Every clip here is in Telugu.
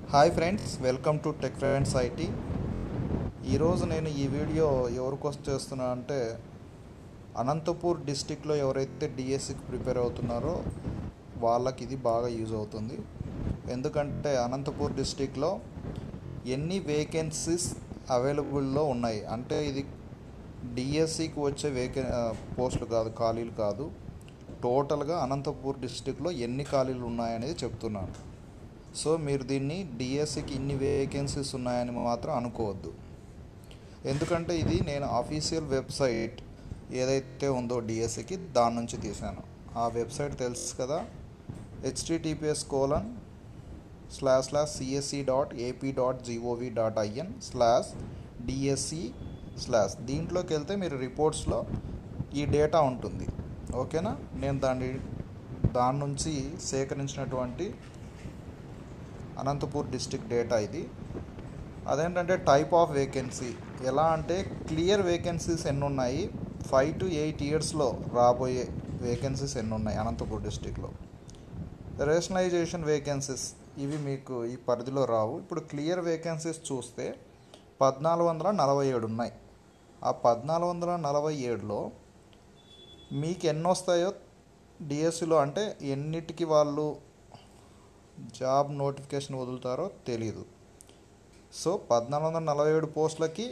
hi friends welcome to tech friends IT ఈరోజు నేను ఈ వీడియో ఎవరికోసం చేస్తున్నా అంటే అనంతపూర్ డిస్టిక్లో ఎవరైతే డిఎస్సికి ప్రిపేర్ అవుతున్నారో వాళ్ళకి ఇది బాగా యూజ్ అవుతుంది ఎందుకంటే అనంతపూర్ డిస్టిక్లో ఎన్ని వేకెన్సీస్ అవైలబుల్లో ఉన్నాయి అంటే ఇది డిఎస్సికి వచ్చే వేకె పోస్టులు కాదు ఖాళీలు కాదు టోటల్గా అనంతపూర్ డిస్టిక్లో ఎన్ని ఖాళీలు ఉన్నాయనేది చెప్తున్నాను సో మీరు దీన్ని డిఎస్సికి ఇన్ని వేకెన్సీస్ ఉన్నాయని మాత్రం అనుకోవద్దు ఎందుకంటే ఇది నేను అఫీషియల్ వెబ్సైట్ ఏదైతే ఉందో డిఎస్సికి దాని నుంచి తీశాను ఆ వెబ్సైట్ తెలుసు కదా HTTPS colon slash slash CSC dot AP dot GOV dot IN slash DSC slash దీంట్లోకి వెళ్తే మీరు రిపోర్ట్స్లో ఈ డేటా ఉంటుంది ఓకేనా నేను దాన్ని దాని నుంచి సేకరించినటువంటి అనంతపూర్ డిస్టిక్ డేటా ఇది అదేంటంటే టైప్ ఆఫ్ వేకెన్సీ ఎలా అంటే క్లియర్ వేకెన్సీస్ ఎన్ని ఉన్నాయి ఫైవ్ టు ఎయిట్ ఇయర్స్లో రాబోయే వేకెన్సీస్ ఎన్ని ఉన్నాయి అనంతపూర్ డిస్టిక్లో రేషనలైజేషన్ వేకెన్సీస్ ఇవి మీకు ఈ పరిధిలో రావు ఇప్పుడు క్లియర్ వేకెన్సీస్ చూస్తే పద్నాలుగు వందల నలభై ఏడు ఉన్నాయి ఆ పద్నాలుగు వందల నలభై ఏడులో మీకు ఎన్ని వస్తాయో డిఎస్సిలో అంటే ఎన్నిటికి వాళ్ళు జాబ్ నోటిఫికేషన్ వదులుతారో తెలీదు సో పద్నాలుగు వందల నలభై ఏడు పోస్టులకి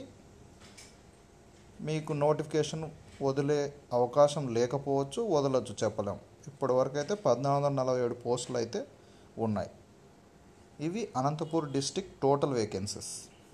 మీకు నోటిఫికేషన్ వదిలే అవకాశం లేకపోవచ్చు వదలొచ్చు చెప్పలేం ఇప్పటివరకు అయితే పద్నాలుగు వందల నలభై ఏడు పోస్టులు అయితే ఉన్నాయి ఇవి అనంతపూర్ డిస్టిక్ టోటల్ వేకెన్సీస్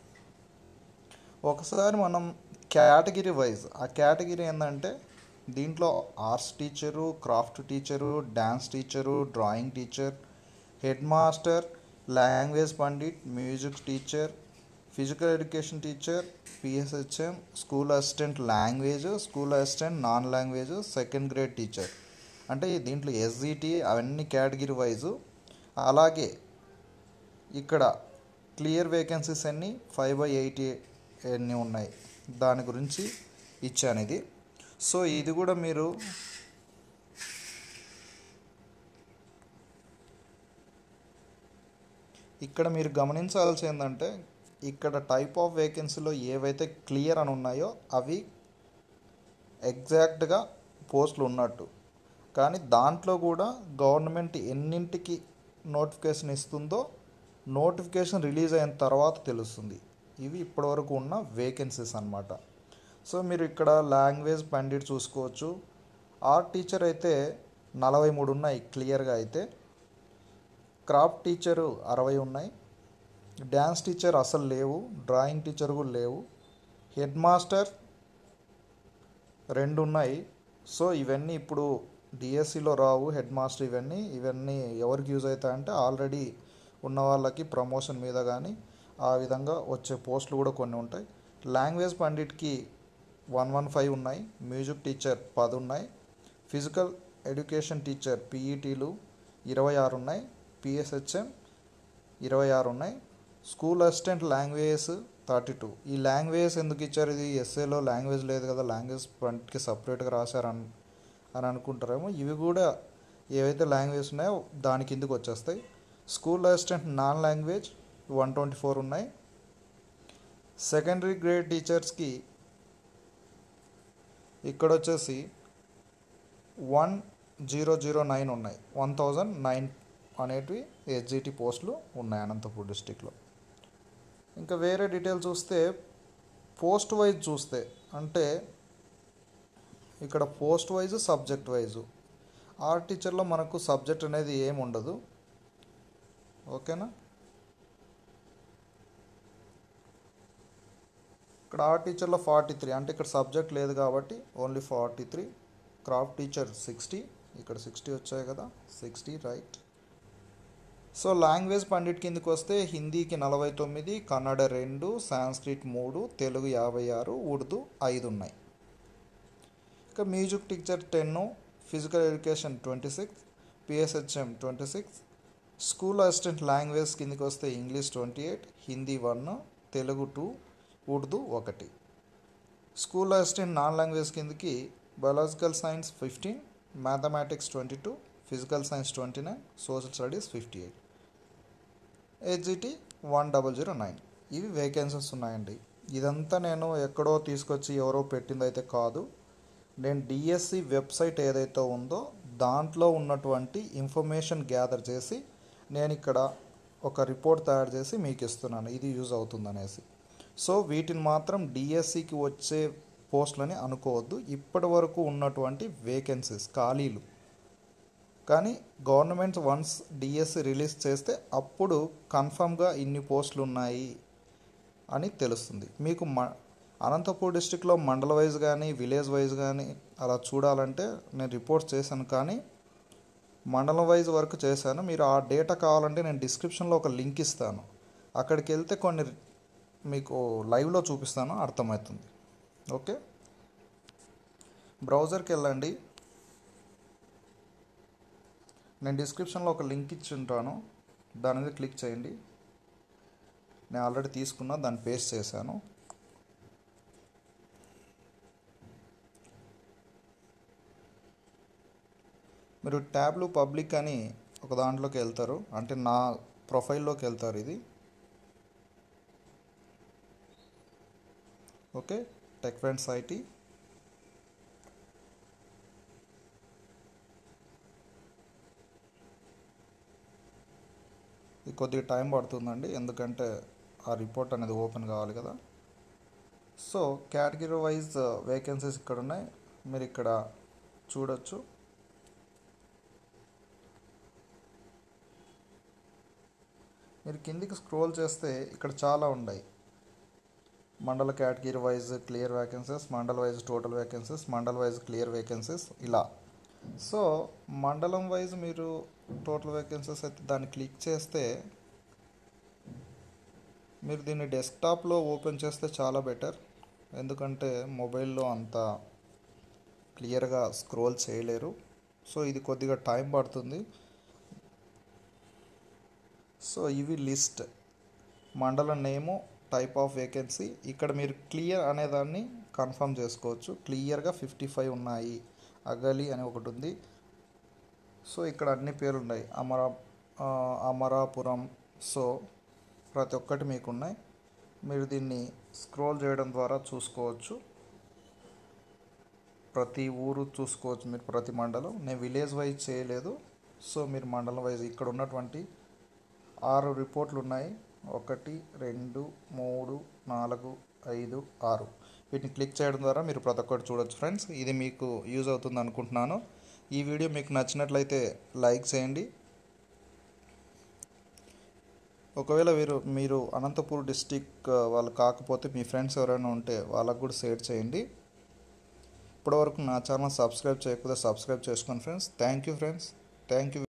ఒకసారి మనం కేటగిరీ వైజ్ ఆ కేటగిరీ ఏంటంటే దీంట్లో arts teacher craft teacher dance teacher drawing teacher head master language pandit music teacher physical education teacher PSHM school assistant language school assistant non language second grade teacher అంటే దీంట్లో ఎస్జిటి అవన్నీ కేటగిరీ వైజు అలాగే ఇక్కడ క్లియర్ వేకెన్సీస్ అన్నీ ఫైవ్ బై ఎయిట్ ఎన్ని ఉన్నాయి దాని గురించి ఇచ్చాను ఇది సో ఇది కూడా మీరు ఇక్కడ మీరు గమనించాల్సి ఏంటంటే ఇక్కడ టైప్ ఆఫ్ వేకెన్సీలో ఏవైతే క్లియర్ అని ఉన్నాయో అవి ఎగ్జాక్ట్గా పోస్టులు ఉన్నట్టు కానీ దాంట్లో కూడా గవర్నమెంట్ ఎన్నింటికి నోటిఫికేషన్ ఇస్తుందో నోటిఫికేషన్ రిలీజ్ అయిన తర్వాత తెలుస్తుంది ఇవి ఇప్పటివరకు ఉన్న వేకెన్సీస్ అనమాట సో మీరు ఇక్కడ లాంగ్వేజ్ పండిట్ చూసుకోవచ్చు ఆర్ట్ టీచర్ అయితే నలభై మూడు ఉన్నాయి క్లియర్గా అయితే క్రాఫ్ట్ టీచరు అరవై ఉన్నాయి డ్యాన్స్ టీచర్ అసలు లేవు డ్రాయింగ్ టీచర్ కూడా లేవు హెడ్ మాస్టర్ రెండు ఉన్నాయి సో ఇవన్నీ ఇప్పుడు డిఎస్సిలో రావు హెడ్ మాస్టర్ ఇవన్నీ ఇవన్నీ ఎవరికి యూజ్ అవుతాయంటే ఆల్రెడీ ఉన్న వాళ్ళకి ప్రమోషన్ మీద కానీ ఆ విధంగా వచ్చే పోస్టులు కూడా కొన్ని ఉంటాయి లాంగ్వేజ్ పండిట్కి వన్ వన్ ఫైవ్ ఉన్నాయి మ్యూజిక్ టీచర్ పది ఉన్నాయి ఫిజికల్ ఎడ్యుకేషన్ టీచర్ పీఈటీలు ఇరవై ఆరు ఉన్నాయి పిఎస్హెచ్ఎం ఇరవై ఆరు ఉన్నాయి school assistant languages thirty two ఈ లాంగ్వేజ్ ఎందుకు ఇచ్చారు ఇది ఎస్ఏలో లాంగ్వేజ్ లేదు కదా లాంగ్వేజ్ ఫ్రంట్కి సపరేట్గా రాశారని అని అనుకుంటారేమో ఇవి కూడా ఏవైతే లాంగ్వేజ్ ఉన్నాయో దాని కిందకి వచ్చేస్తాయి school assistant non language one twenty four ఉన్నాయి సెకండరీ గ్రేడ్ టీచర్స్కి ఇక్కడ వచ్చేసి వన్ జీరో జీరో నైన్ ఉన్నాయి వన్ థౌజండ్ నైన్ అనేటివి హెచ్జిటి పోస్టులు ఉన్నాయి అనంతపూర్ డిస్టిక్లో ఇంకా వేరే డీటెయిల్ చూస్తే పోస్ట్ వైజ్ చూస్తే అంటే ఇక్కడ post wise subject wise art టీచర్లో మనకు సబ్జెక్ట్ అనేది ఏమి ఉండదు ఓకేనా ఇక్కడ ఆర్ట్ టీచర్లో ఫార్టీ త్రీ అంటే ఇక్కడ సబ్జెక్ట్ లేదు కాబట్టి only forty three craft teacher sixty ఇక్కడ సిక్స్టీ వచ్చాయి కదా sixty right so language pandit కిందకి వస్తే హిందీకి నలభై తొమ్మిది కన్నడ రెండు సాంస్క్రిట్ మూడు తెలుగు యాభై ఆరు ఉర్దూ ఐదు ఉన్నాయి ఇక music teacher ten physical education twenty six PSHM twenty six school assistant language కిందకి వస్తే English twenty eight Hindi one Telugu two Urdu ఒకటి స్కూల్ అసిస్టెంట్ నాన్ లాంగ్వేజ్ కిందకి biological science fifteen mathematics twenty two physical science twenty nine social studies fifty eight HGT one double zero nine ఇవి వేకెన్సీస్ ఉన్నాయండి ఇదంతా నేను ఎక్కడో తీసుకొచ్చి ఎవరో పెట్టింది అయితే కాదు నేను డిఎస్సి వెబ్సైట్ ఏదైతే ఉందో దాంట్లో ఉన్నటువంటి ఇన్ఫర్మేషన్ గ్యాదర్ చేసి నేను ఇక్కడ ఒక రిపోర్ట్ తయారు చేసి మీకు ఇస్తున్నాను ఇది యూజ్ అవుతుందనేసి సో వీటిని మాత్రం డిఎస్సికి వచ్చే పోస్టులని అనుకోవద్దు ఇప్పటి వరకు ఉన్నటువంటి వేకెన్సీస్ ఖాళీలు కానీ గవర్నమెంట్ వన్స్ డిఎస్సి రిలీజ్ చేస్తే అప్పుడు కన్ఫామ్గా ఇన్ని పోస్టులు ఉన్నాయి అని తెలుస్తుంది మీకు మ అనంతపూర్ డిస్టిక్లో మండల వైజ్ కానీ విలేజ్ వైజ్ కానీ అలా చూడాలంటే నేను రిపోర్ట్ చేశాను కానీ మండలం వైజ్ వరకు చేశాను మీరు ఆ డేటా కావాలంటే నేను డిస్క్రిప్షన్లో ఒక లింక్ ఇస్తాను అక్కడికి వెళ్తే కొన్ని మీకు లైవ్లో చూపిస్తాను అర్థమవుతుంది ఓకే బ్రౌజర్కి వెళ్ళండి నేను డిస్క్రిప్షన్లో ఒక లింక్ ఇచ్చి ఉంటాను దాని మీద క్లిక్ చేయండి నేను ఆల్రెడీ తీసుకున్నా దాన్ని పేస్ట్ చేశాను మీరు ట్యాబ్లు పబ్లిక్ అని ఒక దాంట్లోకి వెళ్తారు అంటే నా ప్రొఫైల్లోకి వెళ్తారు ఇది ఓకే టెక్ ఫ్రెండ్స్ ఐటీ ఇది కొద్దిగా టైం పడుతుందండి ఎందుకంటే ఆ రిపోర్ట్ అనేది ఓపెన్ కావాలి కదా సో కేటగిరీ వైజ్ వేకెన్సీస్ ఇక్కడ ఉన్నాయి మీరు ఇక్కడ చూడొచ్చు మీరు కిందికి స్క్రోల్ చేస్తే ఇక్కడ చాలా ఉన్నాయి mandal category wise clear vacancies mandal wise total vacancies mandal wise clear vacancies ఇలా సో మండలం వైజ్ మీరు టోటల్ వేకెన్సీస్ అయితే దాన్ని క్లిక్ చేస్తే మీరు దీన్ని డెస్క్టాప్లో ఓపెన్ చేస్తే చాలా బెటర్ ఎందుకంటే మొబైల్లో అంత క్లియర్గా స్క్రోల్ చేయలేరు సో ఇది కొద్దిగా టైం పడుతుంది సో ఇవి లిస్ట్ మండలం నేము టైప్ ఆఫ్ వేకెన్సీ ఇక్కడ మీరు క్లియర్ అనేదాన్ని కన్ఫర్మ్ చేసుకోవచ్చు క్లియర్గా ఫిఫ్టీ ఫైవ్ ఉన్నాయి అగలి అని ఒకటి ఉంది సో ఇక్కడ అన్ని పేర్లు ఉన్నాయి అమరా అమరాపురం సో ప్రతి ఒక్కటి మీకు ఉన్నాయి మీరు దీన్ని స్క్రోల్ చేయడం ద్వారా చూసుకోవచ్చు ప్రతి ఊరు చూసుకోవచ్చు మీరు ప్రతి మండలం నేను విలేజ్ వైజ్ చేయలేదు సో మీరు మండలం వైజ్ ఇక్కడ ఉన్నటువంటి ఆరు రిపోర్ట్లు ఉన్నాయి ఒకటి రెండు మూడు నాలుగు ఐదు ఆరు వీటిని క్లిక్ చేయడం ద్వారా మీరు ప్రతి ఒక్కటి చూడొచ్చు ఫ్రెండ్స్ ఇది మీకు యూజ్ అవుతుంది అనుకుంటున్నాను ఈ వీడియో మీకు నచ్చినట్లయితే లైక్ చేయండి ఒకవేళ మీరు మీరు అనంతపూర్ డిస్టిక్ వాళ్ళు కాకపోతే మీ ఫ్రెండ్స్ ఎవరైనా ఉంటే వాళ్ళకు కూడా షేర్ చేయండి ఇప్పటివరకు నా ఛానల్ సబ్స్క్రైబ్ చేయకపోతే సబ్స్క్రైబ్ చేసుకోండి friends thank you friends thank you